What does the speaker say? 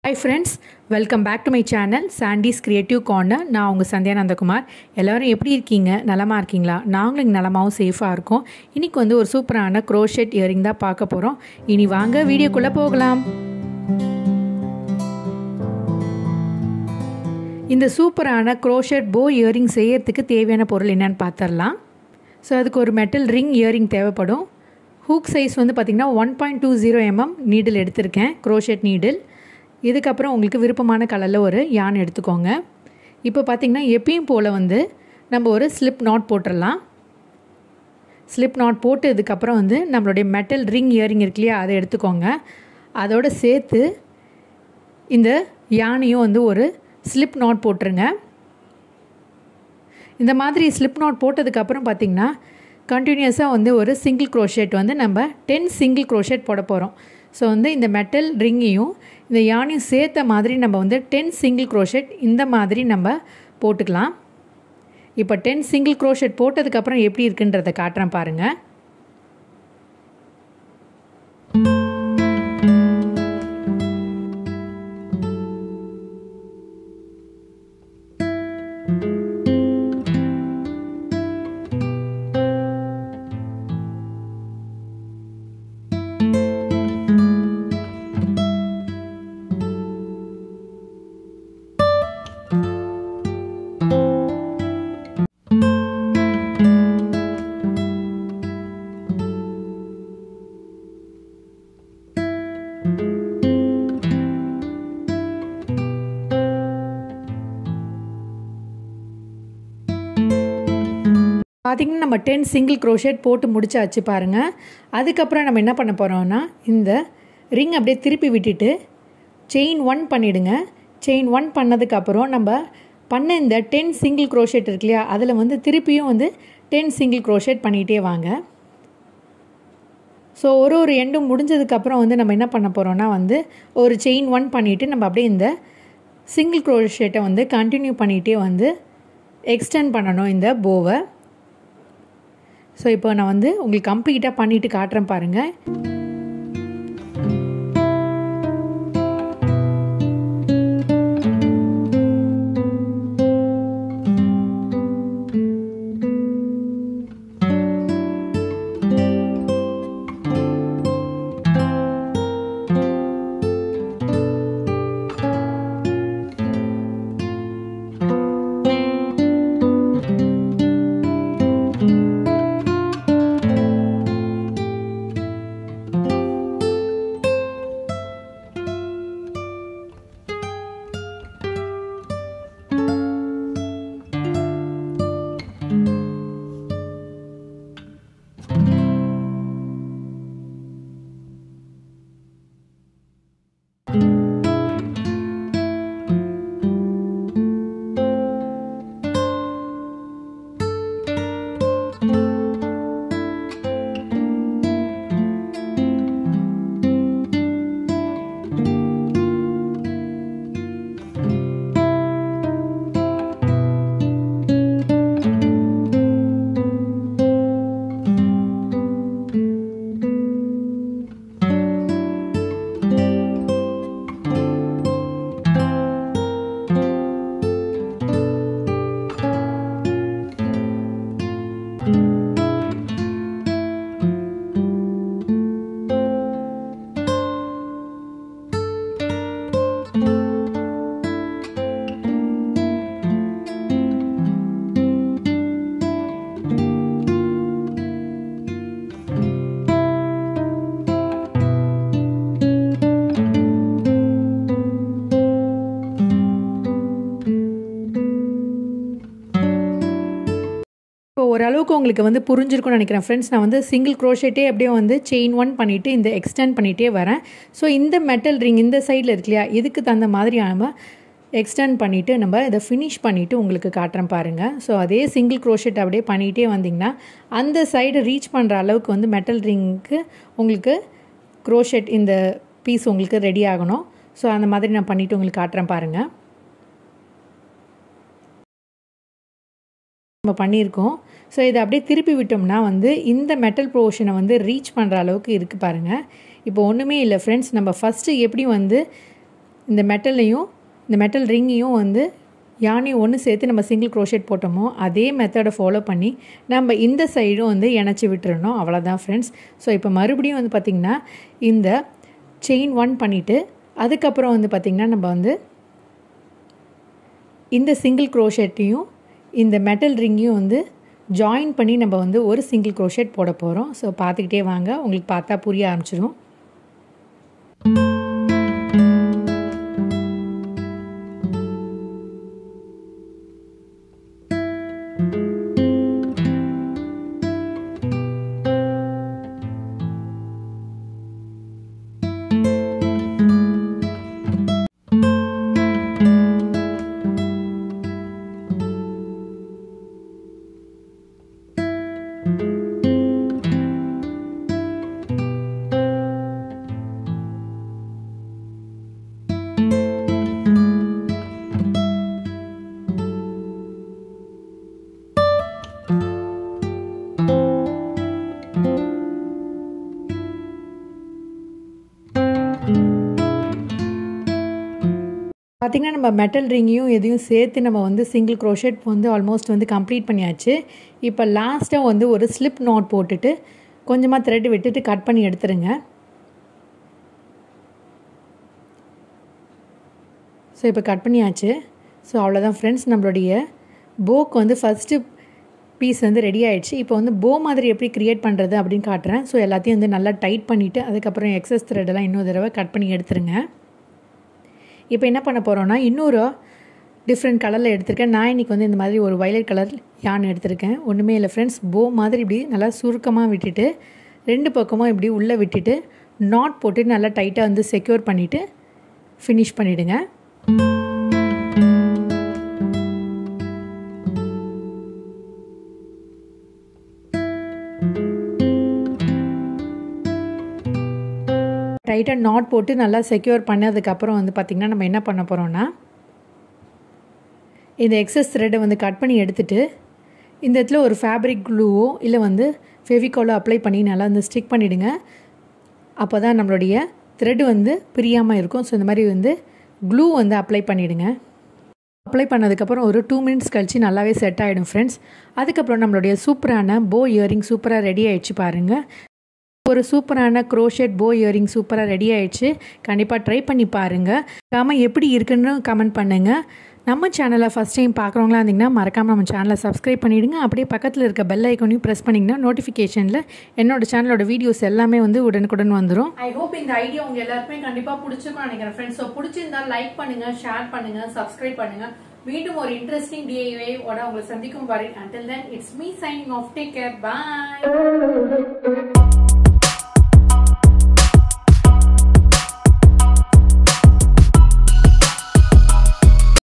hi friends welcome back to my channel Sandy's creative corner நான் உங்கள் சந்தியா நந்தகுமார் எல்லோரும் எப்படி இருக்கீங்க நலமாக இருக்கீங்களா நாங்களும் இங்கே நலமாகவும் சேஃபாக இருக்கோம் இன்றைக்கி வந்து ஒரு சூப்பரான க்ரோஷெட் இயரிங் தான் பார்க்க போகிறோம் இனி வாங்க வீடியோக்குள்ளே போகலாம் இந்த சூப்பரான க்ரோஷெட் போ இயரிங் செய்யறதுக்கு தேவையான பொருள் என்னன்னு பார்த்துடலாம் ஸோ அதுக்கு ஒரு மெட்டல் ரிங் இயரிங் தேவைப்படும் ஹூக் சைஸ் வந்து பார்த்திங்கன்னா one point two zero mm needle எடுத்திருக்கேன் க்ரோஷெட் நீடில் இதுக்கப்புறம் உங்களுக்கு விருப்பமான கலரில் ஒரு யான் எடுத்துக்கோங்க இப்போ பார்த்திங்கன்னா எப்பயும் போல் வந்து நம்ம ஒரு ஸ்லிப் நாட் போட்டுடலாம் ஸ்லிப் நாட் போட்டு இதுக்கப்புறம் வந்து நம்மளுடைய மெட்டல் ரிங் இயரிங் இருக்கு இல்லையா அதை எடுத்துக்கோங்க அதோடு சேர்த்து இந்த யானையும் வந்து ஒரு ஸ்லிப் நாட் போட்டுருங்க இந்த மாதிரி ஸ்லிப் நாட் போட்டதுக்கப்புறம் பார்த்திங்கன்னா கண்டினியூஸாக வந்து ஒரு சிங்கிள் க்ரோஷெட் வந்து நம்ம டென் சிங்கிள் க்ரோஷெட் போட போகிறோம் ஸோ வந்து இந்த மெட்டல் ரிங்கையும் இந்த யானையும் சேர்த்த மாதிரி நம்ம வந்து டென் சிங்கிள் க்ரோஷெட் இந்த மாதிரி நம்ம போட்டுக்கலாம் இப்போ டென் சிங்கிள் க்ரோஷெட் போட்டதுக்கப்புறம் எப்படி இருக்குன்றதை காட்டுறேன் பாருங்கள் பார்த்திங்கன்னா நம்ம டென் சிங்கிள் க்ரோஷெட் போட்டு முடிச்சாச்சு பாருங்கள் அதுக்கப்புறம் நம்ம என்ன பண்ண போகிறோம்னா இந்த ரிங் அப்படியே திருப்பி விட்டுட்டு செயின் ஒன் பண்ணிவிடுங்க செயின் ஒன் பண்ணதுக்கப்புறம் நம்ம பண்ண இந்த டென் சிங்கிள் க்ரோஷெட் இருக்கு இல்லையா அதில் வந்து திருப்பியும் வந்து டென் சிங்கிள் க்ரோஷெட் பண்ணிகிட்டே வாங்க ஸோ ஒரு ஒரு எண்டும் முடிஞ்சதுக்கப்புறம் வந்து நம்ம என்ன பண்ண போகிறோம்னா வந்து ஒரு செயின் ஒன் பண்ணிவிட்டு நம்ம அப்படியே இந்த சிங்கிள் க்ரோஷெட்டை வந்து கண்டினியூ பண்ணிகிட்டே வந்து எக்ஸ்டெண்ட் பண்ணணும் இந்த போவை ஸோ இப்போ நான் வந்து உங்களுக்கு கம்ப்ளீட்டாக பண்ணிவிட்டு காட்டுறேன் பாருங்கள் இப்போ ஓரளவுக்கு உங்களுக்கு வந்து புரிஞ்சிருக்கும்னு நினைக்கிறேன் ஃப்ரெண்ட்ஸ் நான் வந்து சிங்கிள் க்ரோஷேட்டே அப்படியே வந்து செயின் ஒன் பண்ணிவிட்டு இந்த எக்ஸ்டெண்ட் பண்ணிகிட்டே வரேன் ஸோ இந்த மெட்டல் ரிங் இந்த சைடில் இருக்கு இல்லையா இதுக்கு தகுந்த மாதிரி நம்ம எக்ஸ்டெண்ட் பண்ணிவிட்டு நம்ம இதை ஃபினிஷ் பண்ணிவிட்டு உங்களுக்கு காட்டுறேன் பாருங்கள் ஸோ அதே சிங்கிள் க்ரோஷெட் அப்படியே பண்ணிகிட்டே வந்திங்கன்னா அந்த சைடு ரீச் பண்ணுற அளவுக்கு வந்து மெட்டல் ரிங்க்கு உங்களுக்கு க்ரோஷெட் இந்த பீஸ் உங்களுக்கு ரெடி ஆகணும் ஸோ அந்த மாதிரி நான் பண்ணிவிட்டு உங்களுக்கு காட்டுறேன் பாருங்கள் நம்ம பண்ணியிருக்கோம் ஸோ இதை அப்படியே திருப்பி விட்டோம்னா வந்து இந்த மெட்டல் போர்ஷனை வந்து ரீச் பண்ணுற அளவுக்கு இருக்குது பாருங்கள் இப்போ ஒன்றுமே இல்லை ஃப்ரெண்ட்ஸ் நம்ம ஃபஸ்ட்டு எப்படி வந்து இந்த மெட்டல்லையும் இந்த மெட்டல் ரிங்கையும் வந்து யானையும் ஒன்று சேர்த்து நம்ம சிங்கிள் க்ரோஷேட் போட்டோமோ அதே மெத்தடை ஃபாலோ பண்ணி நம்ம இந்த சைடும் வந்து இணைச்சி விட்டுறணும் அவ்வளோதான் ஃப்ரெண்ட்ஸ் ஸோ இப்போ மறுபடியும் வந்து பார்த்திங்கன்னா இந்த செயின் ஒன் பண்ணிவிட்டு அதுக்கப்புறம் வந்து பார்த்திங்கன்னா நம்ம வந்து இந்த சிங்கிள் க்ரோஷேட்டையும் இந்த மெட்டல் ரிங்கையும் வந்து ஜாயின் பண்ணி நம்ம வந்து ஒரு சிங்கிள் க்ரோஷேட் போட போகிறோம் ஸோ பார்த்துக்கிட்டே வாங்க உங்களுக்கு பார்த்தா புரிய ஆரம்பிச்சிடும் பார்த்திங்கன்னா நம்ம மெட்டல் ரிங்கையும் எதையும் சேர்த்து நம்ம வந்து சிங்கிள் க்ரோஷெட் வந்து ஆல்மோஸ்ட் வந்து கம்ப்ளீட் பண்ணியாச்சு இப்போ லாஸ்ட்டாக வந்து ஒரு ஸ்லிப் நாட் போட்டுட்டு கொஞ்சமாக த்ரெட் விட்டுட்டு கட் பண்ணி எடுத்துருங்க ஸோ இப்போ கட் பண்ணியாச்சு ஸோ அவ்வளோதான் ஃப்ரெண்ட்ஸ் நம்மளுடைய போக்கு வந்து ஃபஸ்ட்டு பீஸ் வந்து ரெடி ஆகிடுச்சு இப்போ வந்து போ மாதிரி எப்படி க்ரியேட் பண்ணுறது அப்படின்னு காட்டுறேன் ஸோ எல்லாத்தையும் வந்து நல்லா டைட் பண்ணிவிட்டு அதுக்கப்புறம் எக்ஸஸ் த்ரெட்டெல்லாம் இன்னொரு தடவை கட் பண்ணி எடுத்துருங்க இப்போ என்ன பண்ண போகிறோன்னா இன்னொரு டிஃப்ரெண்ட் கலரில் எடுத்திருக்கேன் நான் இன்றைக்கி வந்து இந்த மாதிரி ஒரு வயலட் கலர் யான் எடுத்திருக்கேன் ஒன்றுமே இல்லை ஃப்ரெண்ட்ஸ் போ மாதிரி இப்படி நல்லா சுருக்கமாக விட்டுட்டு ரெண்டு பக்கமும் இப்படி உள்ளே விட்டுட்டு நாட் போட்டு நல்லா டைட்டாக வந்து செக்யூர் பண்ணிவிட்டு ஃபினிஷ் பண்ணிவிடுங்க டைட்டாக நாட் போட்டு நல்லா செக்யூர் பண்ணதுக்கப்புறம் வந்து பார்த்திங்கன்னா நம்ம என்ன பண்ண போகிறோன்னா இந்த எக்ஸஸ் த்ரெட்டை வந்து கட் பண்ணி எடுத்துகிட்டு இந்த இடத்துல ஒரு ஃபேப்ரிக் க்ளூவோ இல்லை வந்து ஃபெவிகாலோ அப்ளை பண்ணி நல்லா வந்து ஸ்டிக் பண்ணிவிடுங்க அப்போ தான் நம்மளுடைய த்ரெட் வந்து பிரியாமல் இருக்கும் ஸோ இந்த மாதிரி வந்து க்ளூ வந்து அப்ளை பண்ணிவிடுங்க அப்ளை பண்ணதுக்கப்புறம் ஒரு டூ மினிட்ஸ் கழித்து நல்லாவே செட் ஆகிடும் ஃப்ரெண்ட்ஸ் அதுக்கப்புறம் நம்மளுடைய சூப்பரான போ இயரிங் சூப்பராக ரெடி ஆகிடுச்சு பாருங்கள் ஒரு சூப்பரான க்ரோஷெட் போ இயரிங் சூப்பராக ரெடி ஆயிடுச்சு கண்டிப்பாக ட்ரை பண்ணி பாருங்கள் காம எப்படி இருக்குன்னு கமெண்ட் பண்ணுங்கள் நம்ம சேனலை ஃபஸ்ட் டைம் பார்க்குறவங்களா இருந்தீங்கன்னா மறக்காமல் நம்ம சேனலை சப்ஸ்கிரைப் பண்ணிவிடுங்க அப்படியே பக்கத்தில் இருக்க பெல் ஐக்கனையும் ப்ரெஸ் பண்ணிங்கன்னா நோட்டிஃபிகேஷனில் என்னோட சேனலோட வீடியோஸ் எல்லாமே வந்து உடனுக்குடன் வந்துடும் ஐ ஹோப் இந்த ஐடியா உங்க எல்லாருக்குமே கண்டிப்பா பிடிச்சிருக்கும் நினைக்கிறேன் ஃப்ரெண்ட்ஸ் ஸோ பிடிச்சிருந்தா லைக் பண்ணுங்க ஷேர் பண்ணுங்க சப்ஸ்கிரைப் பண்ணுங்க மீண்டும் ஒரு இன்ட்ரெஸ்டிங் டிஐவே ஓட உங்களை சந்திக்கும் வரை until then it's me signing off take care bye